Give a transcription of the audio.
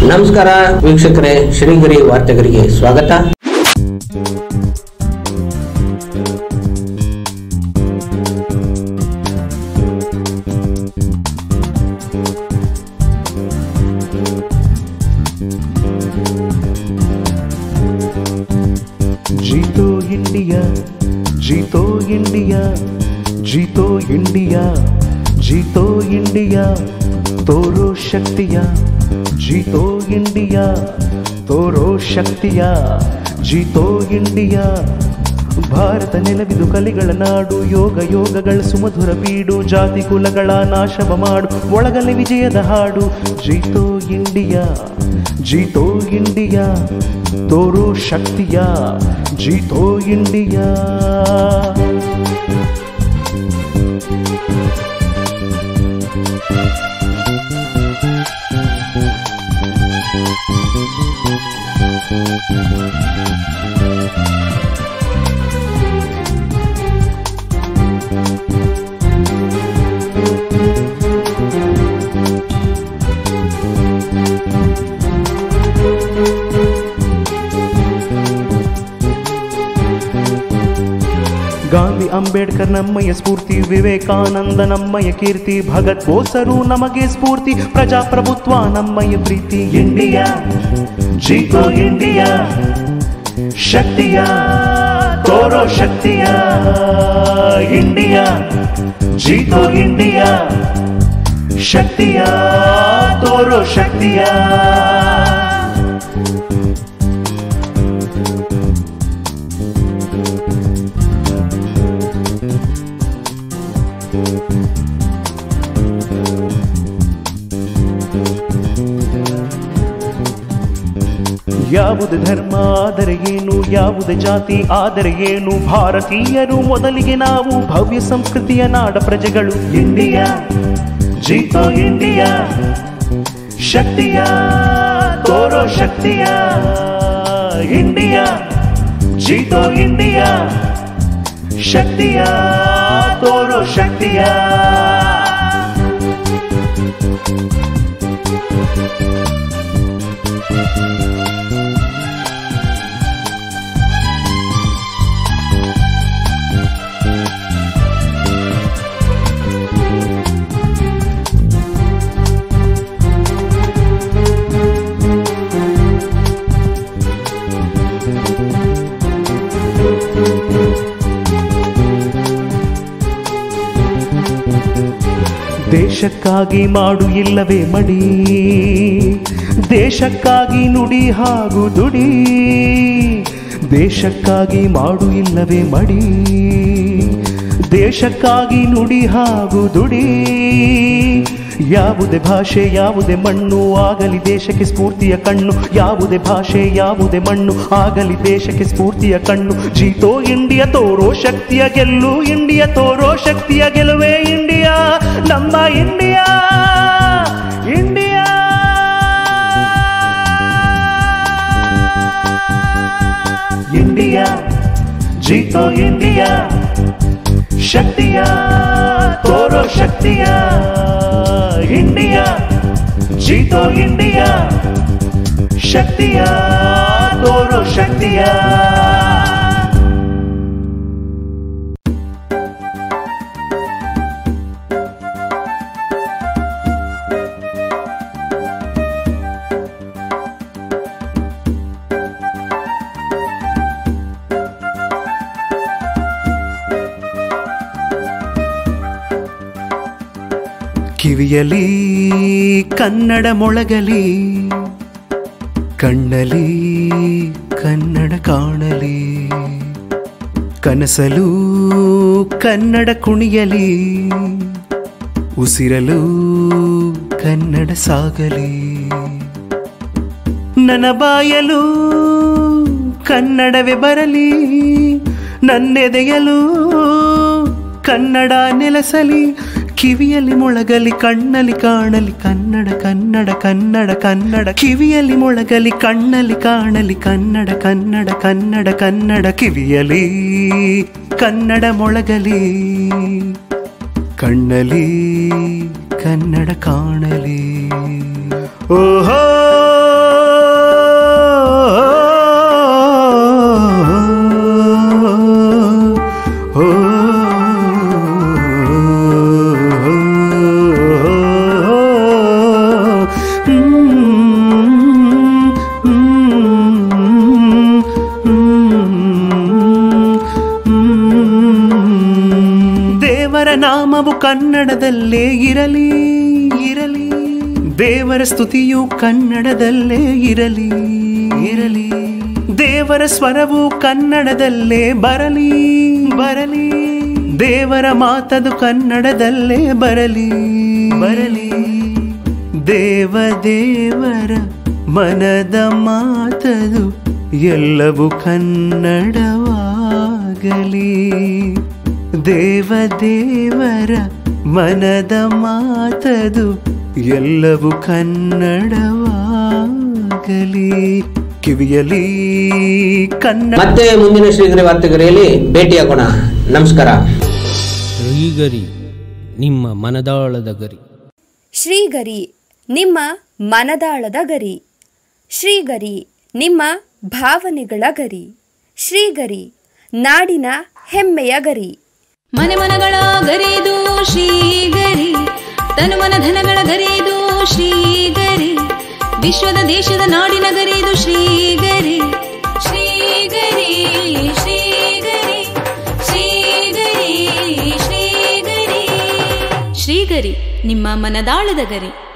ನಮಸ್ಕಾರ ವೀಕ್ಷಕರೇ ಶ್ರೀಗಿರಿ ವಾರ್ತೆಗರಿಗೆ ಸ್ವಾಗತ जीतो इंडिया जीतो इंडिया जीतो इंडिया जीतो इंडिया तोरो शक्तिया जीतो इंडिया ತೋರೋ ಶಕ್ತಿಯ ಜೀತೋ ಇಂಡಿಯಾ ಭಾರತ ನೆಲವಿದು ಕಲಿಗಳ ನಾಡು ಯೋಗ ಯೋಗಗಳ ಸುಮಧುರ ಬೀಡು ಜಾತಿ ಕುಲಗಳ ನಾಶವ ಮಾಡು ಒಳಗಲೆ ವಿಜಯದ ಹಾಡು ಜೀತೋ ಇಂಡಿಯಾ ಜೀತೋ ಇಂಡಿಯಾ ತೋರೋ ಶಕ್ತಿಯ ಜೀತೋ ಇಂಡಿಯಾ ಗಾಂಧಿ ಅಂಬೇಡ್ಕರ್ ನಮ್ಮಯ್ಯ ಸ್ಫೂರ್ತಿ ವಿವೇಕಾನಂದ ನಮ್ಮಯ್ಯ ಕೀರ್ತಿ ಭಗತ್ ಬೋಸರು ನಮಗೆ ಸ್ಫೂರ್ತಿ ಪ್ರಜಾಪ್ರಭುತ್ವ ನಮ್ಮಯ್ಯ ಪ್ರೀತಿ ಇಂಡಿಯಾ ಜೀತೋ ಇಂಡಿಯಾ ಶಕ್ತಿಯ ತೋರೋ ಶಕ್ತಿಯ ಇಂಡಿಯಾ ಜೀತೋ ಇಂಡಿಯಾ ಶಕ್ತಿಯ ತೋರೋ ಶಕ್ತಿಯ ಯಾವುದೇ ಧರ್ಮ ಆದರೆ ಏನು ಯಾವುದೇ ಜಾತಿ ಆದರೆ ಏನು ಭಾರತೀಯರು ಮೊದಲಿಗೆ ನಾವು ಭವ್ಯ ಸಂಸ್ಕೃತಿಯ ನಾಡ ಪ್ರಜೆಗಳು ಇಂಡಿಯಾ ಜೀತೋ ಇಂಡಿಯಾ ಶಕ್ತಿಯ ತೋರೋ ಶಕ್ತಿಯ ಇಂಡಿಯಾ ಜೀತೋ ಇಂಡಿಯಾ ಶಕ್ತಿಯ ತೋರೋ ಶಕ್ತಿಯ ದೇಶಕ್ಕಾಗಿ ಮಾಡು ಇಲ್ಲವೇ ಮಡಿ ದೇಶಕ್ಕಾಗಿ ನುಡಿ ಹಾಗೂ ದುಡಿ ದೇಶಕ್ಕಾಗಿ ಮಾಡು ಇಲ್ಲವೇ ಮಡಿ ದೇಶಕ್ಕಾಗಿ ನುಡಿ ಹಾಗೂ ದುಡಿ ಯಾವುದೇ ಭಾಷೆ ಯಾವುದೇ ಮಣ್ಣು ಆಗಲಿ ದೇಶಕ್ಕೆ ಸ್ಫೂರ್ತಿಯ ಕಣ್ಣು ಯಾವುದೇ ಭಾಷೆ ಯಾವುದೇ ಮಣ್ಣು ಆಗಲಿ ದೇಶಕ್ಕೆ ಸ್ಫೂರ್ತಿಯ ಕಣ್ಣು ಜೀತೋ ಇಂಡಿಯಾ ತೋರೋ ಶಕ್ತಿಯ ಗೆಲ್ಲು ಇಂಡಿಯಾ ತೋರೋ ಶಕ್ತಿಯ ಗೆಲುವೆ ಇಂಡಿಯಾ ನಮ್ಮ ಇಂಡಿಯಾ ಇಂಡಿಯಾ ಇಂಡಿಯಾ ಜೀತೋ ಇಂಡಿಯಾ ಶಕ್ತಿಯ ತೋರೋ ಶಕ್ತಿಯ ಇಂಡಿಯಾ ಜೀತೋ ಇಂಡಿಯಾ ಶಕ್ತಿಯ ತೋರೋ ಶಕ್ತಿಯ ಕಿವಿಯಲಿ ಕನ್ನಡ ಮೊಳಗಲಿ ಕಣ್ಣಲಿ ಕನ್ನಡ ಕಾಣಲಿ ಕನಸಲು ಕನ್ನಡ ಕುಣಿಯಲಿ ಉಸಿರಲು ಕನ್ನಡ ಸಾಗಲಿ ನನ್ನ ಬಾಯಲು ಕನ್ನಡವೇ ಬರಲಿ ನನ್ನೆದೆಯಲು ಕನ್ನಡ ನೆಲೆಸಲಿ ಕಿವಿಯಲ್ಲಿ ಮೊಳಗಲಿ ಕಣ್ಣಲ್ಲಿ ಕಾಣಲಿ ಕನ್ನಡ ಕನ್ನಡ ಕನ್ನಡ ಕನ್ನಡ ಕಿವಿಯಲ್ಲಿ ಮೊಳಗಲಿ ಕಣ್ಣಲ್ಲಿ ಕಾಣಲಿ ಕನ್ನಡ ಕನ್ನಡ ಕನ್ನಡ ಕನ್ನಡ ಕಿವಿಯಲಿ ಕನ್ನಡ ಮೊಳಗಲಿ ಕಣ್ಣಲಿ ಕನ್ನಡ ಕಾಣಲಿ ಓಹೋ ಕನ್ನಡದಲ್ಲೇ ಇರಲಿ ಇರಲಿ ದೇವರ ಸ್ತುತಿಯು ಕನ್ನಡದಲ್ಲೇ ಇರಲಿ ಇರಲಿ ದೇವರ ಸ್ವರವು ಕನ್ನಡದಲ್ಲೇ ಬರಲಿ ಬರಲಿ ದೇವರ ಮಾತದು ಕನ್ನಡದಲ್ಲೇ ಬರಲಿ ಬರಲಿ ದೇವ ದೇವರ ಮನದ ಮಾತದು ಎಲ್ಲವೂ ಕನ್ನಡವಾಗಲಿ ದೇವ ದೇವರ ಮನದ ಮಾತದು ಎಲ್ಲವೂ ಕನ್ನಡವಾಗಲಿ ಕಿವಿಯಲಿ ಕನ್ನಡ ಮತ್ತೆ ಮುಂದಿನ ಶ್ರೀಗರಿ ವಾರ್ತೆಗರಿಯಲ್ಲಿ ಭೇಟಿಯಾಗೋಣ ನಮಸ್ಕಾರ ಶ್ರೀಗರಿ ನಿಮ್ಮ ಮನದಾಳದ ಗರಿ ಶ್ರೀಗರಿ ನಿಮ್ಮ ಮನದಾಳದ ಗರಿ ಶ್ರೀಗರಿ ನಿಮ್ಮ ಭಾವನೆಗಳ ಗರಿ ಶ್ರೀಗರಿ ನಾಡಿನ ಹೆಮ್ಮೆಯ ಗರಿ ಮನೆ ಮನಗಳ ಗರಿದು ಶ್ರೀಗರಿ ತನು ಮನ ಧನಗಳ ಗರಿದು ಶ್ರೀಗರಿ ವಿಶ್ವದ ದೇಶದ ನಾಡಿನ ಗರಿದು ಶ್ರೀಗರಿ ಶ್ರೀಗರಿ ಶ್ರೀಗರಿ ಶ್ರೀಗರಿ ಶ್ರೀಗರಿ ಶ್ರೀಗರಿ ನಿಮ್ಮ ಮನದಾಳದ ಗರಿ